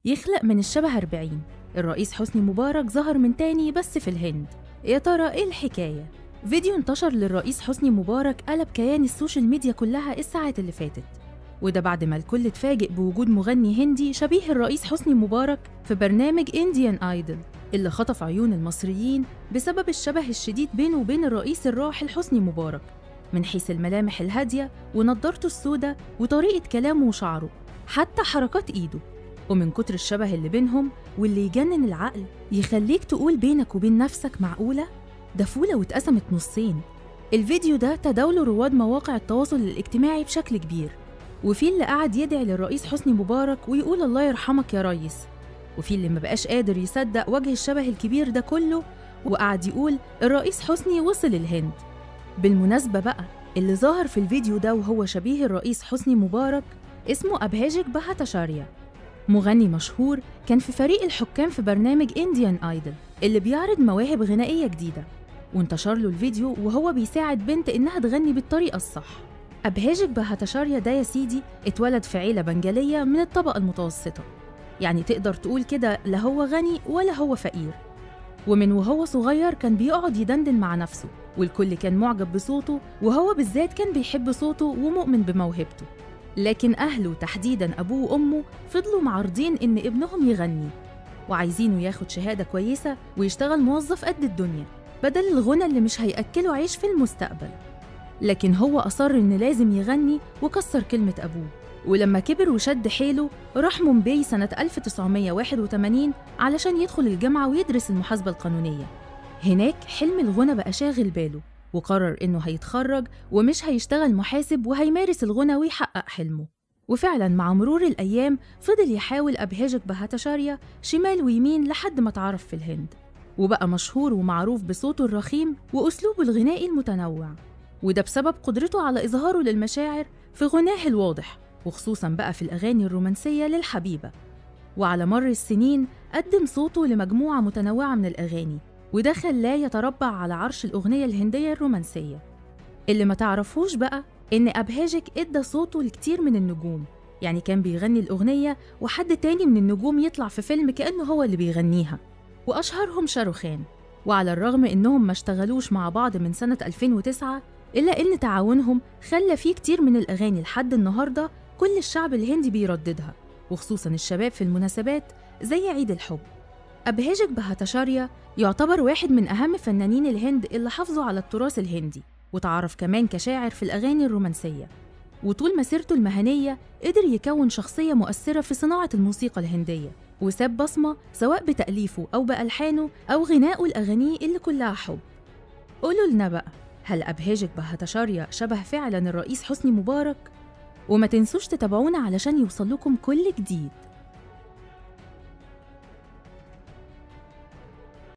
يخلق من الشبه 40 الرئيس حسني مبارك ظهر من تاني بس في الهند يا ترى ايه الحكاية؟ فيديو انتشر للرئيس حسني مبارك قلب كيان السوشيال ميديا كلها الساعات اللي فاتت وده بعد ما الكل اتفاجئ بوجود مغني هندي شبيه الرئيس حسني مبارك في برنامج انديان ايدل اللي خطف عيون المصريين بسبب الشبه الشديد بينه وبين الرئيس الراحل حسني مبارك من حيث الملامح الهادية ونضارته السوداء وطريقة كلامه وشعره حتى حركات إيده ومن كتر الشبه اللي بينهم واللي يجنن العقل يخليك تقول بينك وبين نفسك معقولة ده فولة واتقسمت نصين الفيديو ده تداوله رواد مواقع التواصل الاجتماعي بشكل كبير وفي اللي قعد يدعي للرئيس حسني مبارك ويقول الله يرحمك يا ريس وفي اللي ما بقاش قادر يصدق وجه الشبه الكبير ده كله وقعد يقول الرئيس حسني وصل الهند بالمناسبة بقى اللي ظهر في الفيديو ده وهو شبيه الرئيس حسني مبارك اسمه أبهاجك بهاتاشاريا مغني مشهور كان في فريق الحكام في برنامج انديان ايدل اللي بيعرض مواهب غنائية جديدة وانتشر له الفيديو وهو بيساعد بنت إنها تغني بالطريقة الصح أبهاجك بهاتاشاريا ده يا سيدي اتولد في عيلة بنجالية من الطبقة المتوسطة يعني تقدر تقول كده لا هو غني ولا هو فقير ومن وهو صغير كان بيقعد يدندن مع نفسه والكل كان معجب بصوته وهو بالذات كان بيحب صوته ومؤمن بموهبته لكن أهله تحديدا أبوه وأمه فضلوا معارضين إن ابنهم يغني وعايزينه ياخد شهادة كويسة ويشتغل موظف قد الدنيا بدل الغنى اللي مش هيأكله عيش في المستقبل لكن هو أصر إن لازم يغني وكسر كلمة أبوه ولما كبر وشد حيله راح مومباي سنة 1981 علشان يدخل الجامعة ويدرس المحاسبة القانونية هناك حلم الغنى بقى شاغل باله وقرر إنه هيتخرج ومش هيشتغل محاسب وهيمارس الغنى ويحقق حلمه وفعلا مع مرور الأيام فضل يحاول أبهجك بهاتاشاريا شمال ويمين لحد ما اتعرف في الهند وبقى مشهور ومعروف بصوته الرخيم وأسلوبه الغنائي المتنوع وده بسبب قدرته على إظهاره للمشاعر في غناه الواضح وخصوصا بقى في الأغاني الرومانسية للحبيبة وعلى مر السنين قدم صوته لمجموعة متنوعة من الأغاني وده خلاه يتربع على عرش الأغنية الهندية الرومانسية اللي ما تعرفوش بقى إن أبهاجك إدى صوته لكتير من النجوم يعني كان بيغني الأغنية وحد تاني من النجوم يطلع في فيلم كأنه هو اللي بيغنيها وأشهرهم شاروخان وعلى الرغم إنهم ما اشتغلوش مع بعض من سنة 2009 إلا إن تعاونهم خلى فيه كتير من الأغاني لحد النهاردة كل الشعب الهندي بيرددها وخصوصا الشباب في المناسبات زي عيد الحب أبهاجك بهاتاشاريا يعتبر واحد من أهم فنانين الهند اللي حافظوا على التراث الهندي وتعرف كمان كشاعر في الأغاني الرومانسية وطول مسيرته المهنية قدر يكون شخصية مؤثرة في صناعة الموسيقى الهندية وساب بصمة سواء بتأليفه أو بألحانه أو غنائه الأغاني اللي كلها حب قولوا لنا بقى هل أبهاجك بهاتاشاريا شبه فعلا الرئيس حسني مبارك؟ وما تنسوش تتابعونا علشان يوصل لكم كل جديد